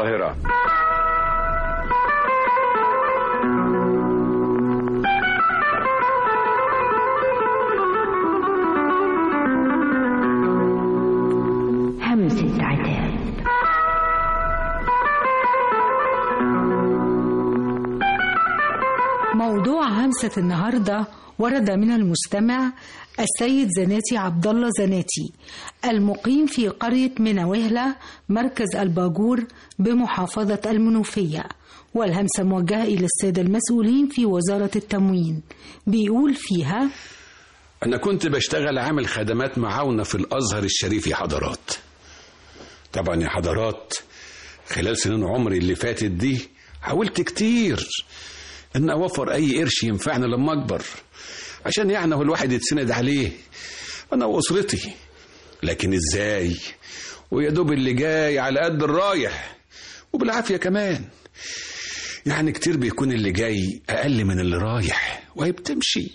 القاهرة همسة عتاب موضوع همسة النهاردة ورد من المستمع السيد زناتي عبد الله زناتي المقيم في قرية مناوهلة مركز الباجور بمحافظة المنوفية والهمسة موجهة إلى السادة المسؤولين في وزارة التموين بيقول فيها أنا كنت بشتغل عامل خدمات معاونة في الأزهر الشريف يا حضرات طبعا يا حضرات خلال سنين عمري اللي فاتت دي حاولت كتير إن أوفر أي قرش ينفعني لما أكبر عشان يعني هو الواحد يتسند عليه أنا وأسرتي لكن إزاي ويا دوب اللي جاي على قد الرايح وبالعافية كمان يعني كتير بيكون اللي جاي أقل من اللي رايح وهي بتمشي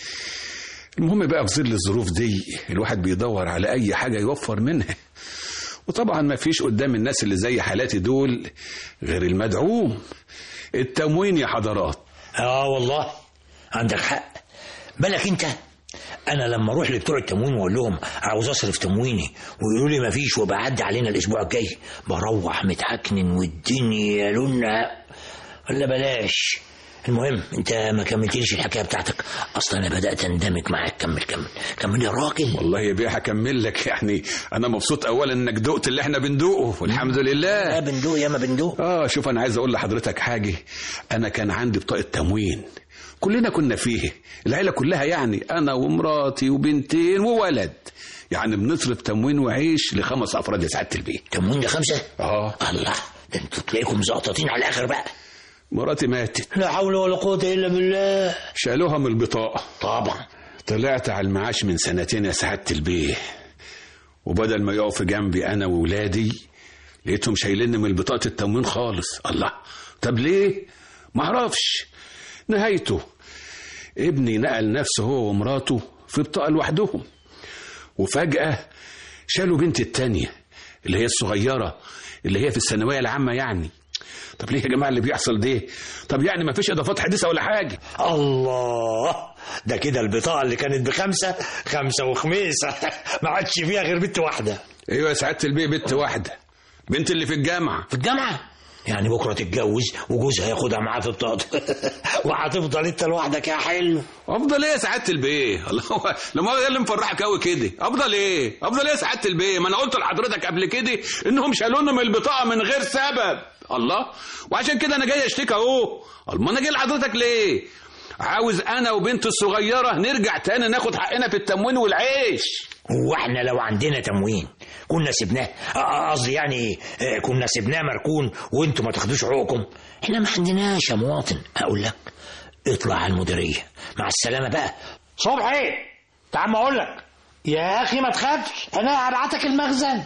المهم بقى في ظل الظروف دي الواحد بيدور على أي حاجة يوفر منها وطبعا ما فيش قدام الناس اللي زي حالاتي دول غير المدعوم التموين يا حضرات اه والله عندك حق بالك انت انا لما اروح لبتوع التموين واقول لهم عاوز اصرف تمويني ويقولوا لي مفيش وبعدي علينا الاسبوع الجاي بروح متعكنن والدنيا لونها ولا بلاش المهم انت ما كملتليش الحكايه بتاعتك اصلا انا بدات اندمج معاك كمل كمل كمل يا راجل والله يا بيه هكمل لك يعني انا مبسوط اولا انك دقت اللي احنا بندوقه والحمد يا لله بندوق يا ما بندوق اه شوف انا عايز اقول لحضرتك حاجه انا كان عندي بطاقه تموين كلنا كنا فيه العيله كلها يعني انا ومراتي وبنتين وولد يعني بنصرف تموين وعيش لخمس افراد يا سعاده البيت تموين ده خمسه اه الله ده انتوا تلاقيكم زقططين على الاخر بقى مراتي ماتت لا حول ولا قوه الا بالله شالوها من البطاقه طبعا طلعت على المعاش من سنتين يا سعاده البيه وبدل ما يقفوا جنبي انا وولادي لقيتهم شايليني من بطاقه التموين خالص الله طب ليه ما اعرفش نهايته ابني نقل نفسه هو ومراته في بطاقه لوحدهم وفجاه شالوا بنتي التانية اللي هي الصغيره اللي هي في الثانويه العامه يعني طب ليه يا جماعه اللي بيحصل ده طب يعني ما فيش اضافات حديثه ولا حاجه الله ده كده البطاقة اللي كانت بخمسة خمسة وخميسة ما عادش فيها غير بنت واحدة ايوه يا سعاده البيه بنت واحده بنت اللي في الجامعه في الجامعة يعني بكرة تتجوز وجوزها ياخدها معاه في بطاقته وهتفضل انت لوحدك يا حلو افضل ايه يا سعاده البيه الله هو لما هو ده اللي مفرحك قوي كده افضل ايه افضل ايه يا سعاده البيه ما انا قلت لحضرتك قبل كده انهم شالونا من البطاقه من غير سبب الله وعشان كده انا جاي اشتكي اهو الله ما انا جاي لحضرتك ليه عاوز انا وبنت الصغيره نرجع تاني ناخد حقنا في التموين والعيش واحنا لو عندنا تموين كنا سبناه آه، قصدي يعني آه، كنا سبناه مركون وانتوا ما تاخدوش حقوقكم احنا ما عندناش يا مواطن اقول لك اطلع على المديريه مع السلامه بقى صبحي تعال ما اقول لك يا اخي ما تخافش انا هبعتك المخزن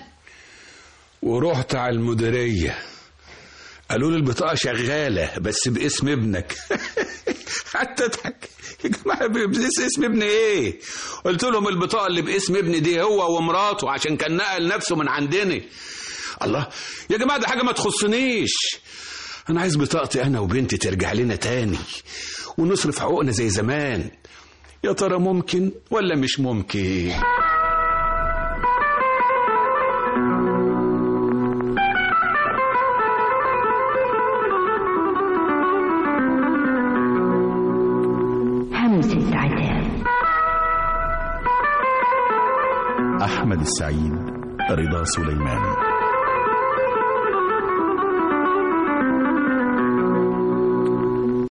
ورحت على المديريه قالوا لي البطاقه شغاله بس باسم ابنك حتى اضحك يا جماعه باسم اسم ابني ايه قلت لهم البطاقه اللي باسم ابني دي هو ومراته عشان كان نقل نفسه من عندنا الله يا جماعه ده حاجه ما تخصنيش انا عايز بطاقتي انا وبنتي ترجع لنا تاني ونصرف حقوقنا زي زمان يا ترى ممكن ولا مش ممكن همسة عتاب أحمد السعيد رضا سليمان